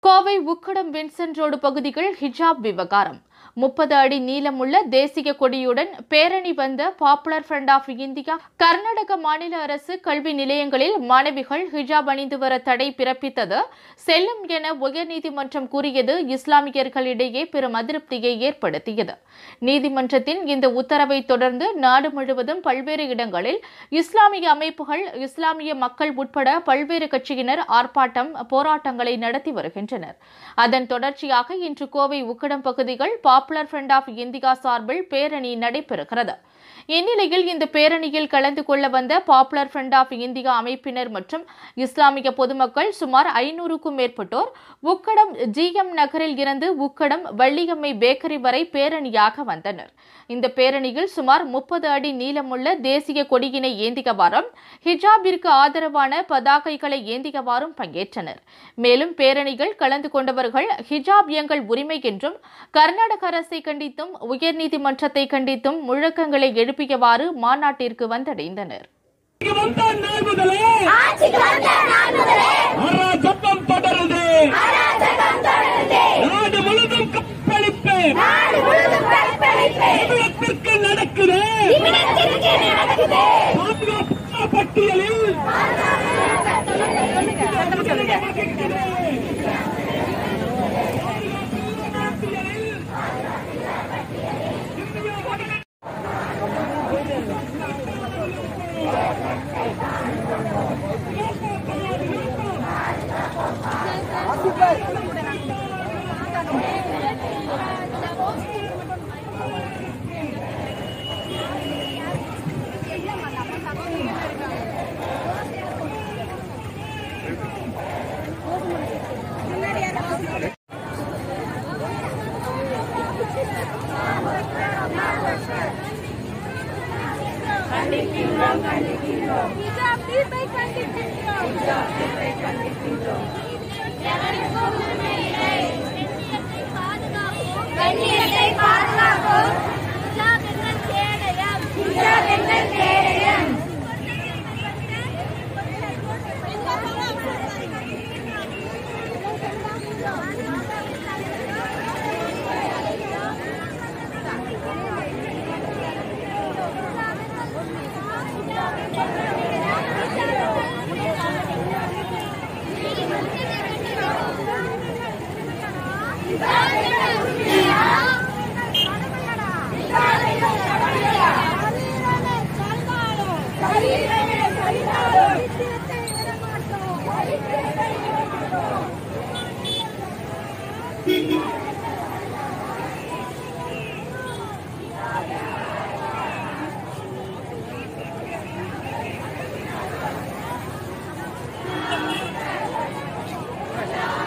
Kovai Ukkadam Vincent road பகுதிகள் ஹிஜாப் விவகாரம் முப்பது அடி நீளமுள்ள தேசிய கொடியுடன் பேரணி வந்த popular front of India Karnataka மாநில அரசு கல்வி நிலையங்களில் மாணவிகள் ஹிஜாப் அணிந்து வர தடை பிறப்பித்தது செல்லும் என உயர்நீதிமன்றம் கூறியது இஸ்லாமியர்களிடையே பெரும் அதிருப்தியை ஏற்படுத்தியது நீதிமன்றத்தின் இந்த உத்தரவை தொடர்ந்து நாடு முழுவதும் பல்வேறு இடங்களில் இஸ்லாமிய அமைப்புகள் இஸ்லாமிய மக்கள் உட்பட பல்வேறு கட்சியினர் ஆர்ப்பாட்டம் போராட்டங்களை நடத்தி வருகின்றனர் அதன் தொடர்ச்சியாக இன்று கோவை உக்கடம் பகுதிகள் பாப்புலர் ஃப்ரண்ட் ஆஃப் இந்தியா சார்பில் பேரணி நடைபெறுகிறது இந்நிலையில் இந்த பேரணியில் கலந்து கொள்ள வந்த பாப்புலர் ஃப்ரண்ட் ஆஃப் இந்தியா அமைப்பினர் மற்றும் இஸ்லாமிய பொதுமக்கள் சுமார் ஐநூறுக்கும் மேற்பட்டோர் உக்கடம் ஜிஎம் நகரில் இருந்து உக்கடம் வள்ளியம்மை பேக்கரி வரை பேரணியாக வந்தனர் இந்த பேரணியில் சுமார் முப்பது அடி நீளமுள்ள தேசிய கொடியினை ஏந்தியவாறும் ஹிஜாபிற்கு ஆதரவான பதாகைகளை ஏந்தியவாறும் பங்கேற்றனர் மேலும் பேரணிகள் கலந்து கொண்டவர்கள் ஹிஜாப் எங்கள் உரிமை என்றும் கர்நாடக அரசை கண்டித்தும் உயர்நீதிமன்றத்தை கண்டித்தும் முழக்கங்களை எழுப்பியவாறு மாநாட்டிற்கு வந்தடைந்தனர் ஆட்சிக்கு வந்த நாள் முதலே ஆட்சிக்கு வந்த நாள் முதலே அராஜகம் தொடருது அராஜகம் தொடருது நாடு முழுதும் கப்பளிப்பு நாடு முழுவதும் கற்பழிப்பு தமிழகத்திற்கு நடக்குது நிமிடத்திற்கு நடக்குது பாதுகாப்பு பட்டியலில் ஹிஜாப் தீர்ப்பை கண்டிக்கின்றோம் ஹிஜாப் தீர்ப்பை கண்டிக்கின்றோம் கண்ணியத்தை பாதுகாப்போம் ஹிஜாப் எங்கள் கேடயம் ஹிஜாப் எங்கள் கேடயம் ஆ